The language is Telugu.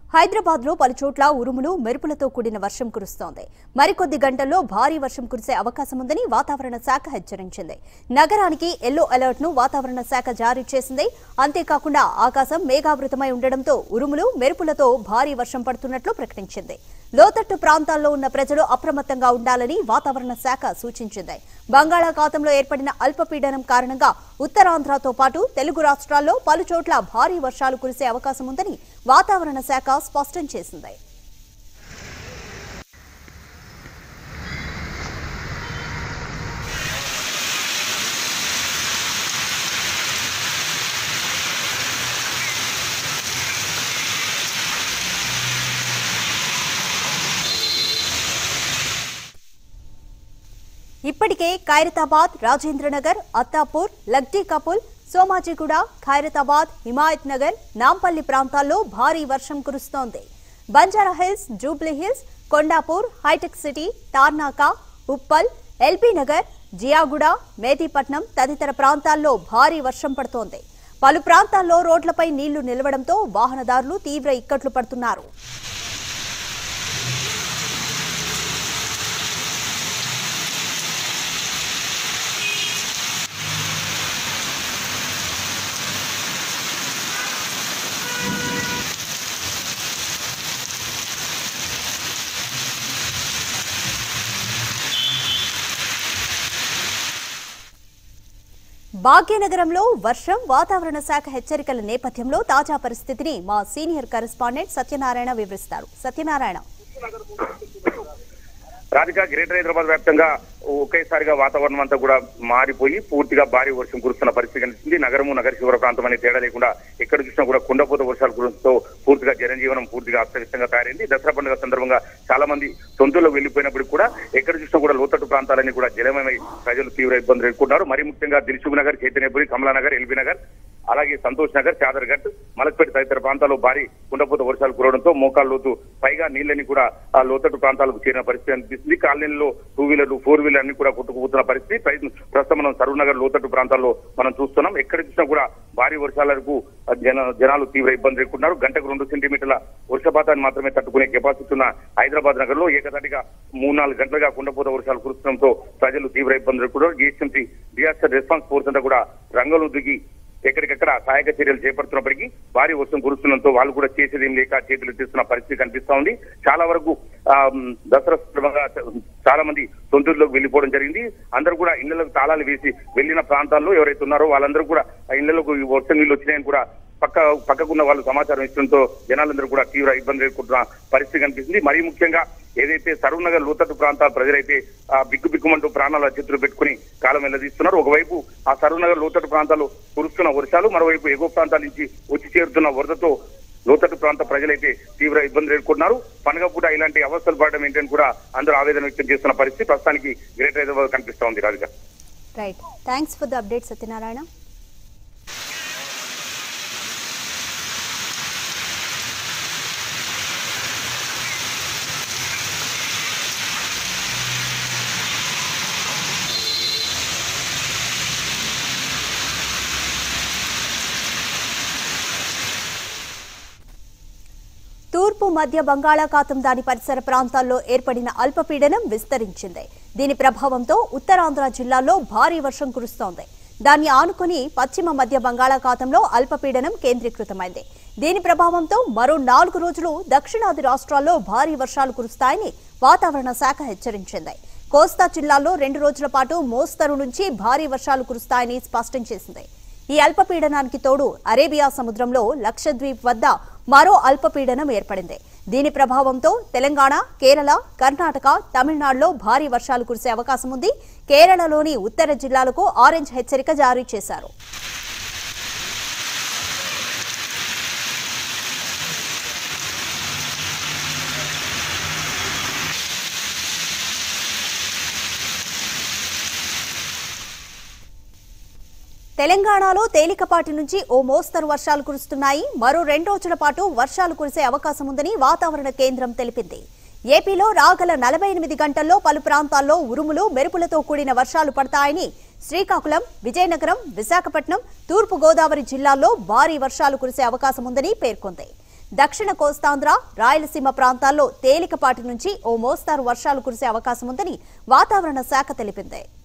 హైదరాబాద్ లో పలుచోట్ల ఉరుములు మెరుపులతో కూడిన వర్షం కురుస్తోంది మరికొద్ది గంటల్లో భారీ వర్షం కురిసే అవకాశం ఉందని వాతావరణ శాఖ హెచ్చరించింది నగరానికి ఎల్లో అలర్ట్ ను వాతావరణ శాఖ జారీ చేసింది అంతేకాకుండా ఆకాశం మేఘావృతమై ఉండడంతో ఉరుములు మెరుపులతో భారీ వర్షం పడుతున్నట్లు ప్రకటించింది లోతట్టు ప్రాంతాల్లో ఉన్న ప్రజలు అప్రమత్తంగా ఉండాలని వాతావరణ శాఖ సూచించింది బంగాళాఖాతంలో ఏర్పడిన అల్పపీడనం కారణంగా ఉత్తరాంధ్రతో పాటు తెలుగు రాష్ట్రాల్లో పలుచోట్ల భారీ వర్షాలు కురిసే అవకాశం ఉందని వాతావరణ శాఖ స్పష్టం చేసింది ఇప్పటికే ఖైరతాబాద్ రాజేంద్రనగర్ అత్తాపూర్ లగ్డీ కపుల్ సోమాజిగూడ ఖైరతాబాద్ హిమాయత్ నగర్ నాంపల్లి ప్రాంతాల్లో భారీ వర్షం కురుస్తోంది Banjara Hills Jubilee Hills Kondapur హైటెక్ సిటీ తార్నాక ఉప్పల్ ఎల్బీ నగర్ జియాగూడ మేదీపట్నం తదితర ప్రాంతాల్లో భారీ వర్షం పడుతోంది పలు ప్రాంతాల్లో రోడ్లపై నీళ్లు నిలవడంతో వాహనదారులు తీవ్ర ఇక్కట్లు పడుతున్నారు భాగ్యనగరంలో వర్షం వాతావరణ శాఖ హెచ్చరికల నేపథ్యంలో తాజా పరిస్థితిని మా సీనియర్ కరెస్పాండెంట్ సత్యనారాయణ వివరిస్తారు సత్యనారాయణ రాధిక గ్రేటర్ హైదరాబాద్ వ్యాప్తంగా ఒకేసారిగా వాతావరణం అంతా కూడా మారిపోయి పూర్తిగా భారీ వర్షం కురుస్తున్న పరిస్థితి కనిపిస్తుంది నగరము నగర శివర ప్రాంతం అనే తేడా లేకుండా ఎక్కడ చూసినా కూడా కుండపోత వర్షాలు కురుస్తూ పూర్తిగా జనజీవనం పూర్తిగా అస్తవ్యస్తంగా తయారైంది దసరా పండుగ సందర్భంగా చాలా మంది సొంతూరులో వెళ్లిపోయినప్పుడు కూడా ఎక్కడ చూసినా కూడా లోతట్టు ప్రాంతాలన్నీ కూడా జలమయమై ప్రజలు తీవ్ర ఇబ్బందులు ఎదుర్కొన్నారు మరి ముఖ్యంగా దిల్సుఖ్ నగర్ చైతన్యపురి కమలానగర్ ఎల్బీ నగర్ అలాగే సంతోష్ నగర్ చాదర్ఘట్ మలక్పేట తదితర ప్రాంతాల్లో భారీ కుండపోత వర్షాలు కురవడంతో మోకాళ్ళ లోతు పైగా నీళ్ళని కూడా ఆ లోతట్టు ప్రాంతాలకు చేరిన పరిస్థితి అనిపిస్తుంది కాలనీల్లో టూ వీలర్లు ఫోర్ వీలర్ అన్ని కూడా కొట్టుకుపోతున్న పరిస్థితి ప్రై- ప్రస్తుతం మనం సరూర్ నగర్ లోతట్టు ప్రాంతాల్లో మనం చూస్తున్నాం ఎక్కడ చూసినా కూడా భారీ వర్షాలకు జన జనాలు తీవ్ర ఇబ్బంది ఎదుర్కొన్నారు గంటకు రెండు సెంటీమీటర్ల వర్షపాతాన్ని మాత్రమే తట్టుకునే కెపాసిటీ ఉన్న హైదరాబాద్ నగర్ లో ఏకదాటిగా మూడు నాలుగు గంటలుగా కుండపోత వర్షాలు కురుస్తుండటంతో ప్రజలు తీవ్ర ఇబ్బంది ఎదుర్కొన్నారు జిహెచ్ఎంసీ డిజాస్టర్ రెస్పాన్స్ ఫోర్స్ అంతా కూడా రంగంలో దిగి ఎక్కడికక్కడ సహాయక చర్యలు చేపడుతున్నప్పటికీ భారీ వర్షం కురుస్తుండటంతో వాళ్ళు కూడా చేసేది ఏం లేక చేతులు ఎత్తేస్తున్న పరిస్థితి కనిపిస్తా ఉంది చాలా వరకు ఆ, మ్, దసరా సందర్భంగా చాలా మంది సొంతూరులోకి వెళ్ళిపోవడం జరిగింది అందరూ కూడా ఇళ్లకు తాళాలు వేసి వెళ్ళిన ప్రాంతాల్లో ఎవరైతే ఉన్నారో వాళ్ళందరూ కూడా ఆ ఇళ్లకు ఈ వర్షం నీళ్ళు వచ్చినాయని కూడా పక్క పక్కకున్న వాళ్ళు సమాచారం ఇచ్చడంతో జనాలందరూ కూడా తీవ్ర ఇబ్బంది ఎదుర్కొంటున్న పరిస్థితి కనిపిస్తుంది మరీ ముఖ్యంగా ఏదైతే సరూర్ నగర్ లోతట్టు ప్రాంతాల ప్రజలైతే ఆ బిక్కు బిక్కుమంటూ ప్రాణాల చేతులు పెట్టుకుని కాలం వెళ్ళదీస్తున్నారు ఒకవైపు ఆ సరూర్ నగర్ లోతట్టు ప్రాంతాలు కురుస్తున్న వర్షాలు మరోవైపు ఎగువ ప్రాంతాల నుంచి వచ్చి చేరుతున్న వరదతో లోతట్టు ప్రాంత ప్రజలైతే తీవ్ర ఇబ్బందులు ఎదుర్కొన్నారు పండుగ పూట ఇలాంటి అవస్థలు పడడం ఏంటని కూడా అందరూ ఆవేదన వ్యక్తం చేస్తున్న పరిస్థితి ప్రస్తుతానికి గ్రేటర్ హైదరాబాద్ కనిపిస్తా ఉంది Radhika right thanks for the update Satyanarayana తూర్పు మధ్య బంగాళాఖాతం దాని పరిసర ప్రాంతాల్లో ఏర్పడిన అల్పపీడనం విస్తరించింది దీని ప్రభావంతో ఉత్తరాంధ్ర జిల్లాల్లో భారీ వర్షం కురుస్తోంది దాన్ని ఆనుకుని పశ్చిమ మధ్య బంగాళాఖాతంలో అల్పపీడనం కేంద్రీకృతమైంది దీని ప్రభావంతో మరో నాలుగు రోజులు దక్షిణాది రాష్ట్రాల్లో భారీ వర్షాలు కురుస్తాయని వాతావరణ శాఖ హెచ్చరించింది కోస్తా జిల్లాల్లో రెండు రోజుల పాటు మోస్తరు నుంచి భారీ వర్షాలు కురుస్తాయని స్పష్టం చేసింది ఈ అల్పపీడనానికి తోడు అరేబియా సముద్రంలో లక్షద్వీప్ వద్ద మరో అల్పపీడనం ఏర్పడింది దీని ప్రభావంతో తెలంగాణ కేరళ కర్ణాటక తమిళనాడులో భారీ వర్షాలు కురిసే అవకాశం ఉంది కేరళలోని ఉత్తర జిల్లాలకు ఆరెంజ్ హెచ్చరిక జారీ చేశారు తెలంగాణలో తేలికపాటి నుంచి ఓ మోస్తరు వర్షాలు కురుస్తున్నాయి మరో రెండు రోజుల పాటు వర్షాలు కురిసే అవకాశం ఉందని వాతావరణ కేంద్రం తెలిపింది ఏపీలో రాగల నలభై ఎనిమిది గంటల్లో పలు ప్రాంతాల్లో ఉరుములు మెరుపులతో కూడిన వర్షాలు పడతాయని శ్రీకాకుళం విజయనగరం విశాఖపట్నం తూర్పు గోదావరి జిల్లాల్లో భారీ వర్షాలు కురిసే అవకాశం ఉందని పేర్కొంది దక్షిణ కోస్తాంధ్ర రాయలసీమ ప్రాంతాల్లో తేలికపాటి నుంచి ఓ మోస్తారు వర్షాలు కురిసే అవకాశం ఉందని వాతావరణ శాఖ తెలిపింది